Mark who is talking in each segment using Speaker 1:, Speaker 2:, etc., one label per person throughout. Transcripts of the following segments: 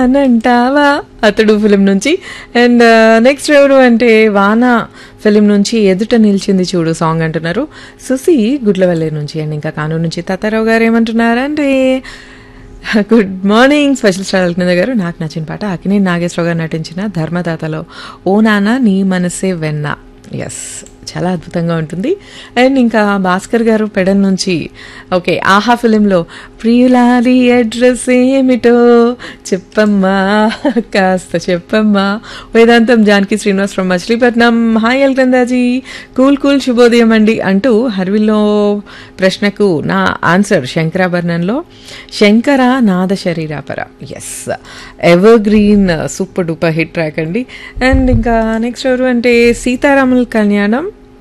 Speaker 1: ఉంటానంటావా అతడు ఫిలిం నుంచి and next ఎవరు అంటే వానా ఫిలిం నుంచి ఎదుట నిలిచింది చూడు సాంగ్ అంటున్నారు సుసి గుడ్లవల్లి నుంచి అండ్ ఇంకా కానూరు నుంచి తాతారావు గారు ఏమంటున్నారంటే good morning special star Alakananda గారు నాకు నచ్చిన పాట అకినే నాగేశ్వరరావు గారు నటించిన ధర్మదాతలో ఓ నాన్న నీ మనసే వెన్న ఎస్ చాలా అద్భుతంగా ఉంటుంది అండ్ ఇంకా భాస్కర్ గారు పెడన్ నుంచి ఓకే ఆహా ఫిలింలో ప్రియులారి అడ్రస్ ఏమిటో చెప్పమ్మా కాస్త చెప్పమ్మా వేదాంతం జానకి శ్రీనివాస్ ఫ్రమ్ మచిలీపట్నం హాయ్ అల్కందాజీ కూల్ కూల్ శుభోదయం అండి అంటూ హర్విల్లో ప్రశ్నకు నా ఆన్సర్ శంకరాభరణంలో శంకర నాద శరీరాపర yes evergreen super duper hit track అండి అండ్ ఇంకా నెక్స్ట్ ఎవరు అంటే సీతారాముల కళ్యాణం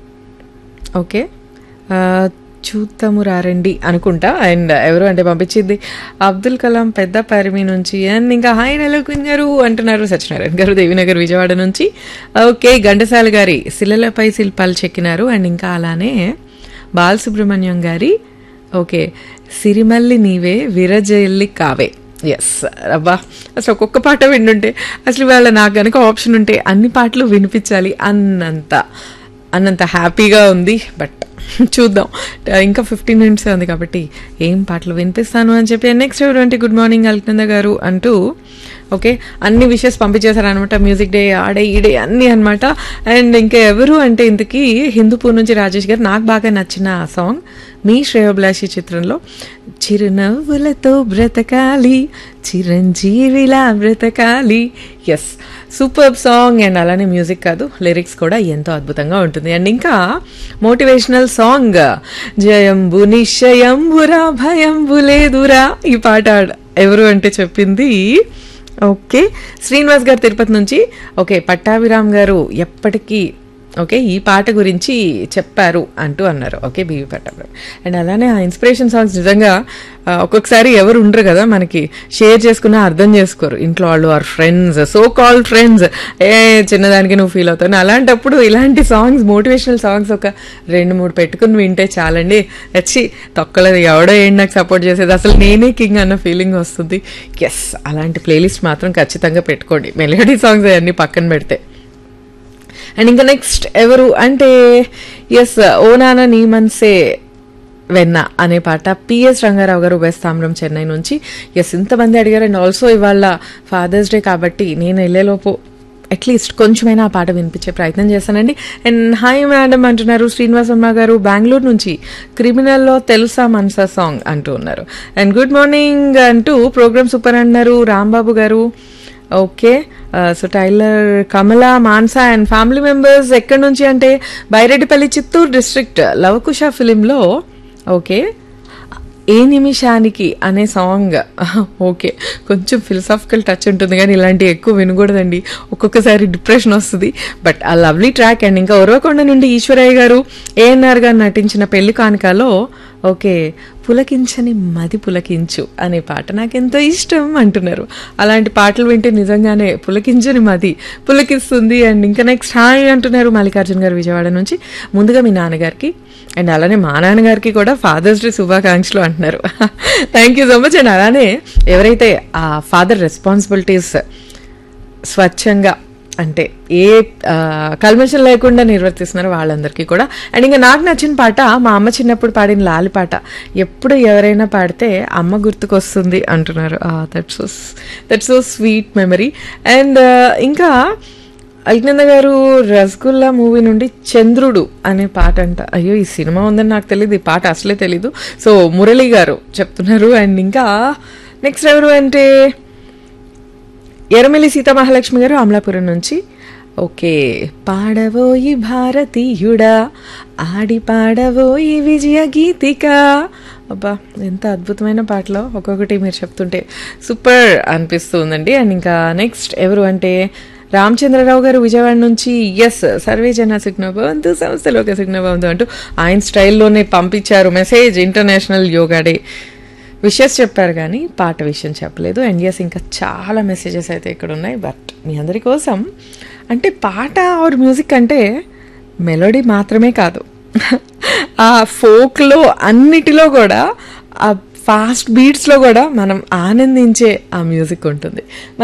Speaker 1: ఓకే ఆ, చూద్దాము రారండి అనుకుంటా అండ్ ఎవరు అంటే పంపించింది అబ్దుల్ కలాం పెద్ద పరిమి నుంచి అండ్ ఇంకా హాయ్ నెలకొని గారు అంటున్నారు సత్యనారాయణ గారు దేవినగర్ విజయవాడ నుంచి ఓకే ఘంటసాల గారి శిలలపై శిల్పాలు చెక్కినారు అండ్ ఇంకా అలానే బాలసుబ్రహ్మణ్యం గారి ఓకే సిరిమల్లి నీవే విరజల్లి కావే ఎస్ అబ్బా అసలు ఒక్కొక్క పాట వింటుంటే అసలు ఇవాళ నాకు కనుక ఆప్షన్ ఉంటే అన్ని పాటలు వినిపించాలి అన్నంత అన్నంత హ్యాపీగా ఉంది బట్ చూద్దాం ఇంకా ఫిఫ్టీన్ మినిట్స్ ఉంది కాబట్టి ఏం పాటలు వినిపిస్తాను అని చెప్పి నెక్స్ట్ ఎవరు అంటే గుడ్ మార్నింగ్ అల్కింద గారు అంటూ ఓకే అన్ని విషయస్ పంపించేశారు అనమాట మ్యూజిక్ డే ఆడే ఈడే అన్ని అనమాట అండ్ ఇంకా ఎవరు అంటే ఇంతకీ హిందూపూర్ నుంచి రాజేష్ గారు నాకు బాగా నచ్చిన ఆ సాంగ్ మీ శ్రేయోభిలాషి చిత్రంలో చిరునవ్వులతో బ్రతకాలి చిరంజీవిలా బ్రతకాలి ఎస్ సూపర్ సాంగ్ అండ్ అలానే మ్యూజిక్ కాదు లిరిక్స్ కూడా ఎంతో అద్భుతంగా ఉంటుంది అండ్ ఇంకా మోటివేషనల్ సాంగ్ జయంబు నిశ్చయంబురా భయంబు లేదురా ఈ పాట ఎవరు అంటే చెప్పింది ఓకే శ్రీనివాస్ గారు తిరుపతి నుంచి ఓకే పట్టాభిరామ్ గారు ఎప్పటికీ ఓకే ఈ పాట గురించి చెప్పారు అంటూ అన్నారు ఓకే బీవీ పట్టాభిరామ్ అండ్ అలానే ఆ ఇన్స్పిరేషన్ సాంగ్స్ నిజంగా ఆ, ఒక్కొక్కసారి ఎవరు ఉండరు కదా మనకి షేర్ చేసుకున్నా అర్థం చేసుకోరు ఇంట్లో వాళ్ళు or friends so call friends ఏ చిన్నదానికి నువ్వు ఫీల్ అవుతావు అలాంటప్పుడు ఇలాంటి సాంగ్స్ మోటివేషనల్ సాంగ్స్ ఒక రెండు మూడు పెట్టుకుని వింటే చాలండి వచ్చి తొక్కలేదు ఎవడో ఏంటి నాకు సపోర్ట్ చేసేది అసలు నేనే కింగ్ అన్న ఫీలింగ్ వస్తుంది ఎస్ అలాంటి ప్లేలిస్ట్ మాత్రం ఖచ్చితంగా పెట్టుకోండి మెలోడీ సాంగ్స్ అవన్నీ పక్కన పెడితే అండ్ ఇంకా నెక్స్ట్ ఎవరు అంటే ఎస్ ఓ నాన్న నీ మన్సే వెన్న అనే పాట పిఎస్ రంగారావు గారు వెస్ట్ తామ్రం చెన్నై నుంచి ఎస్ ఇంతమంది అడిగారు అండ్ ఆల్సో ఇవాళ ఫాదర్స్ డే కాబట్టి నేను వెళ్ళేలోపు అట్లీస్ట్ కొంచెమైనా ఆ పాట వినిపించే ప్రయత్నం చేస్తానండి అండ్ హాయ్ మేడం అంటున్నారు శ్రీనివాసమ్మ గారు బెంగళూరు నుంచి క్రిమినల్లో తెలుసా మనసా సాంగ్ అంటూ ఉన్నారు అండ్ గుడ్ మార్నింగ్ అంటూ ప్రోగ్రామ్ సూపర్ అంటున్నారు రాంబాబు గారు okay so tailor Kamala Mansa and family members ఎక్కడి నుంచి అంటే బైరెడ్డిపల్లి చిత్తూరు డిస్ట్రిక్ట్ లవకుశ ఫిలింలో ఓకే ఏ నిమిషానికి అనే సాంగ్ ఓకే కొంచెం ఫిలసాఫికల్ టచ్ ఉంటుంది కానీ ఇలాంటివి ఎక్కువ వినకూడదండి ఒక్కొక్కసారి డిప్రెషన్ వస్తుంది బట్ ఆ లవ్లీ ట్రాక్ అండ్ ఇంకా ఉరవకొండ నుండి ఈశ్వరయ్య గారు ఏఎన్ఆర్ గారు నటించిన పెళ్లి కానుకలో ఓకే పులకించని మది పులకించు అనే పాట నాకు ఎంతో ఇష్టం అంటున్నారు అలాంటి పాటలు వింటే నిజంగానే పులకించని మది పులకిస్తుంది అండ్ ఇంకా నెక్స్ట్ హాయ్ అంటున్నారు మల్లికార్జున గారు విజయవాడ నుంచి ముందుగా మీ నాన్నగారికి అండ్ అలానే మా నాన్నగారికి కూడా ఫాదర్స్ డే శుభాకాంక్షలు అంటున్నారు thank you so much and అలానే ఎవరైతే ఆ ఫాదర్ రెస్పాన్సిబిలిటీస్ స్వచ్ఛంగా అంటే ఏ కల్మషం లేకుండా నిర్వర్తిస్తున్నారు వాళ్ళందరికీ కూడా అండ్ ఇంకా నాకు నచ్చిన పాట మా అమ్మ చిన్నప్పుడు పాడిన లాలి పాట ఎప్పుడు ఎవరైనా పాడితే అమ్మ గుర్తుకొస్తుంది అంటున్నారు that so that so sweet memory and ఇంకా అల్కినంద గారు రసగుల్లా మూవీ నుండి చంద్రుడు అనే పాట అంట అయ్యో ఈ సినిమా ఉందని నాకు తెలియదు ఈ పాట అసలే తెలీదు సో మురళి గారు చెప్తున్నారు అండ్ ఇంకా నెక్స్ట్ ఎవరు అంటే ఎర్రమిల్లి సీతామహాలక్ష్మి గారు అమలాపురం నుంచి ఓకే పాడవోయి భారతీయుడా ఆడి పాడవోయి విజయ గీతిక అబ్బా ఎంత అద్భుతమైన పాటలో ఒక్కొక్కటి మీరు చెప్తుంటే సూపర్ అనిపిస్తుందండి అండ్ ఇంకా నెక్స్ట్ ఎవరు అంటే రామచంద్రరావు గారు విజయవాడ నుంచి ఎస్ సర్వే జన సిగ్నభవంతు సంస్థలోకి సిగ్నభవంతు అంటూ ఆయన స్టైల్లోనే పంపించారు message international yoga day wishes చెప్పారు కానీ పాట విషయం చెప్పలేదు అండ్ ఎస్ ఇంకా చాలా మెసేజెస్ అయితే ఇక్కడ ఉన్నాయి బట్ మీ అందరి కోసం అంటే పాట ఆర్ మ్యూజిక్ అంటే మెలోడీ మాత్రమే కాదు ఆ ఫోక్లో అన్నిటిలో కూడా ఆ ఫాస్ట్ బీట్స్లో కూడా మనం ఆనందించే ఆ మ్యూజిక్ ఉంటుంది